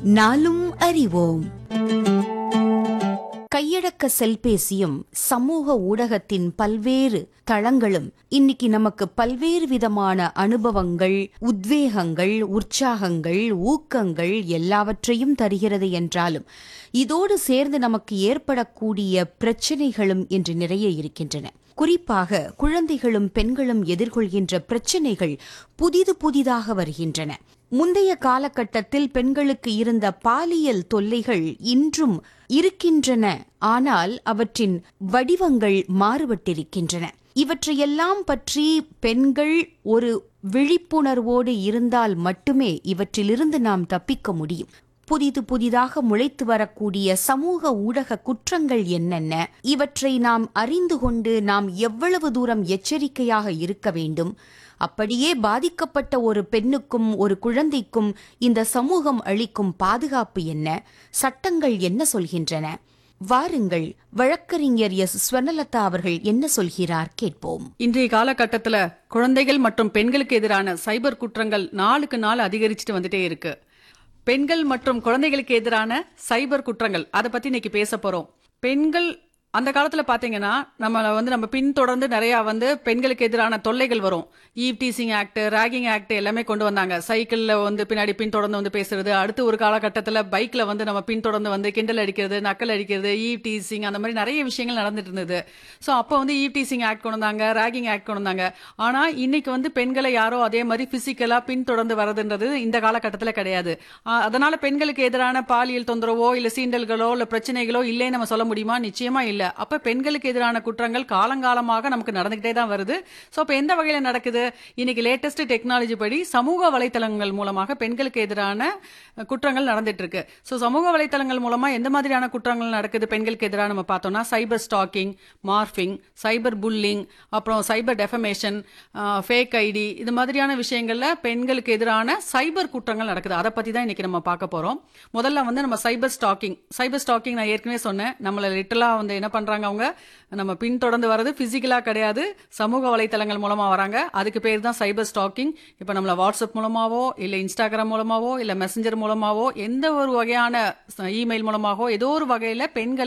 நாளும் அறிவோம் கையடக்க செல்பேசியும் சமூக ஊடகத்தின் பல்வேறு தளங்களும் இன்னைக்கு நமக்கு பல்வேறு விதமான அனுபவங்கள் உத்வேகங்கள் உற்சாகங்கள் ஊக்கங்கள் எல்லாவற்றையும் தருகிறது என்றாலும் இதோடு சேர்ந்து நமக்கு ஏற்படக்கூடிய பிரச்சனைகளும் இன்று நிறைய இருக்கின்றன குறிப்பாக குழந்தைகளும் பெண்களும் எதிர்கொள்கின்ற பிரச்சனைகள் புதிது புதிதாக வருகின்றன முந்தைய காலகட்டத்தில் பெண்களுக்கு இருந்த பாலியல் தொல்லைகள் இன்றும் இருக்கின்றன ஆனால் அவற்றின் வடிவங்கள் மாறுபட்டிருக்கின்றன இவற்றையெல்லாம் பற்றி பெண்கள் ஒரு விழிப்புணர்வோடு இருந்தால் மட்டுமே இவற்றிலிருந்து நாம் தப்பிக்க முடியும் புதிது புதிதாக முளைத்து வரக்கூடிய சமூக ஊடக குற்றங்கள் என்னென்ன இவற்றை நாம் அறிந்து கொண்டு நாம் எவ்வளவு தூரம் எச்சரிக்கையாக இருக்க வேண்டும் அப்படியே பாதிக்கப்பட்ட ஒரு பெண்ணுக்கும் ஒரு குழந்தைக்கும் இந்த சமூகம் அளிக்கும் பாதுகாப்பு என்ன சட்டங்கள் என்ன சொல்கின்றன வாருங்கள் வழக்கறிஞர் எஸ் ஸ்வர்ணலதா அவர்கள் என்ன சொல்கிறார் கேட்போம் இன்றைய காலகட்டத்துல குழந்தைகள் மற்றும் பெண்களுக்கு எதிரான சைபர் குற்றங்கள் நாளுக்கு நாள் அதிகரிச்சுட்டு வந்துட்டே இருக்கு பெண்கள் மற்றும் குழந்தைகளுக்கு எதிரான சைபர் குற்றங்கள் அதை பத்தி இன்னைக்கு பேச போறோம் பெண்கள் அந்த காலத்துல பாத்தீங்கன்னா நம்மள வந்து நம்ம பின்தொடர்ந்து நிறைய வந்து பெண்களுக்கு எதிரான தொல்லைகள் வரும் eve teasing act ragging act எல்லாமே கொண்டு வந்தாங்க சைக்கிள்ல வந்து பின்னாடி பின்தொடர்ந்து வந்து பேசுறது அடுத்து ஒரு காலகட்டத்துல பைக்ல வந்து நம்ம பின்தொடர்ந்து வந்து கிண்டல் அடிக்கிறது நக்கல் அடிக்கிறது ஈவ் டீசிங் அந்த மாதிரி நிறைய விஷயங்கள் நடந்துட்டு இருந்தது ஸோ அப்போ வந்து ஈவ் டீசிங் ஆக்ட் கொண்டு வந்தாங்க ராகிங் ஆக்ட் கொண்டு வந்தாங்க ஆனா இன்னைக்கு வந்து பெண்களை யாரோ அதே மாதிரி பிசிக்கலா பின்தொடர்ந்து வரதுன்றது இந்த காலகட்டத்துல கிடையாது ஆஹ் அதனால பெண்களுக்கு எதிரான பாலியல் தொந்தரவோ இல்ல சீண்டல்களோ இல்ல பிரச்சனைகளோ இல்லைன்னு நம்ம சொல்ல முடியுமா நிச்சயமா இல்ல அப்ப பெண்களுக்கு எதிரான குற்றங்கள் காலங்காலமாக நமக்கு நடந்துகிட்டே தான் வருது சோ அப்ப எந்த வகையில நடக்குது இன்னைக்கு லேட்டஸ்ட் டெக்னாலஜி படி சமூக வலைத்தளங்கள் மூலமாக பெண்களுக்கு எதிரான அஹ், குற்றங்கள் நடந்துட்டு இருக்கு சோ சமூக வலைத்தளங்கள் மூலமா எந்த மாதிரியான குற்றங்கள் நடக்குது பெண்களுக்கு எதிராக நம்ம பார்த்தோம்னா cyber stalking morphing cyber bullying அப்புறம் சைபர் டெஃபமேஷன் ஃபேக் ஐடி இது மாதிரியான விஷயங்கள்ல பெண்களுக்கு எதிரான சைபர் குற்றங்கள் நடக்குது அதை பத்தி தான் இன்னைக்கு நம்ம பார்க்க போறோம் முதல்ல வந்து நம்ம சைபர் ஸ்டாக்கிங் சைபர் ஸ்டாக்கிங் நான் ஏற்கனவே சொன்னேன் நம்மள லிட்டலா வந்து என்ன பண்றாங்க அவங்க நம்ம பின்தொடர்ந்து வர்றது பிசிக்கலா கிடையாது சமூக வலைத்தளங்கள் மூலமா வராங்க அதுக்கு பேர் தான் சைபர் ஸ்டாக்கிங் இப்போ நம்மள வாட்ஸ்அப் மூலமாவோ இல்ல இன்ஸ்டாகிராம் மூலமாவோ இல்ல மெசஞ்சர் மூலமாவோ எந்த ஒரு வகையான இமெயில் மூலமாவோ ஏதோ ஒரு வகையில பெண்களை